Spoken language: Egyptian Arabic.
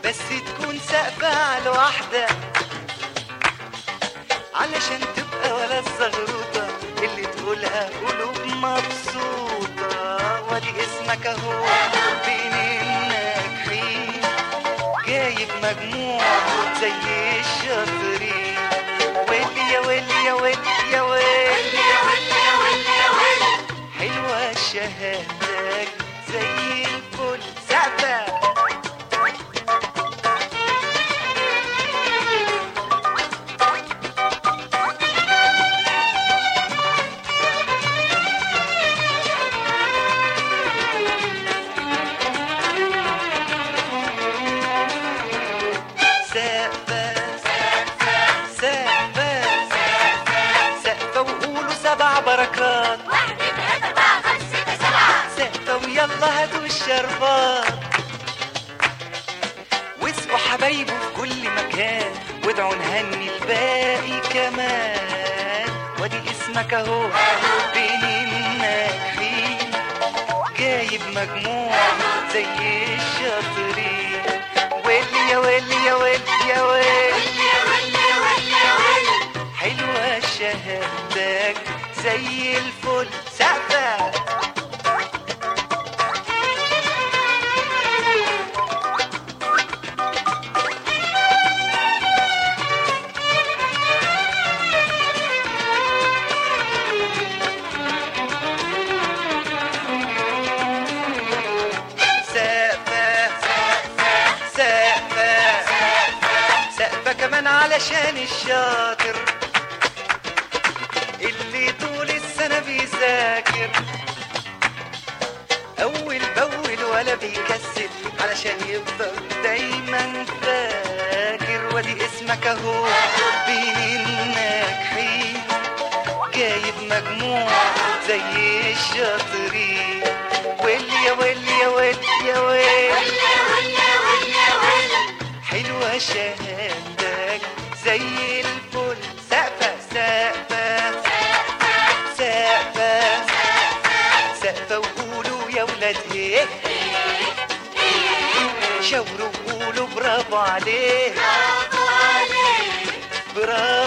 بس تكون سقفة على واحدة علشان تبقى ولا الزغروطة اللي تقولها قلوب مبسوطة وادي اسمك اهو بين الناجحين جايب مجموع زي الشاطرين ويلي يا ويلي يا ويلي يا ويلي حلوة شهادتك زي الفل سقفة سقفة سقفة سقفة وقولوا سبع بركات سقفة ويلا هاتوا الشربات واسقوا حبايبه في كل مكان وادعوا نهني الباقي كمان وادي اسمك اهو بين الناجحين جايب مجموع زي الشاطرين ويلي يا ويلي يا ويلي يا ويلي حلوة شهادتك زي الفل سقفة سقفة سقفة سقفة كمان علشان الشاطر اللي طول السنة بيذاكر أول بأول ولا بيكسل علشان يفضل دايما فاكر وادي اسمك أهو بين الناجحين جايب مجموع زي الشاطرين ويلي يا ويلي يا ويلي يا ويلي حلوة شهادتك زي الفل سقفة سقفة سقفة سقفة وقولوا يا ولاد ايه شاوروا وقولوا برافو عليه برافو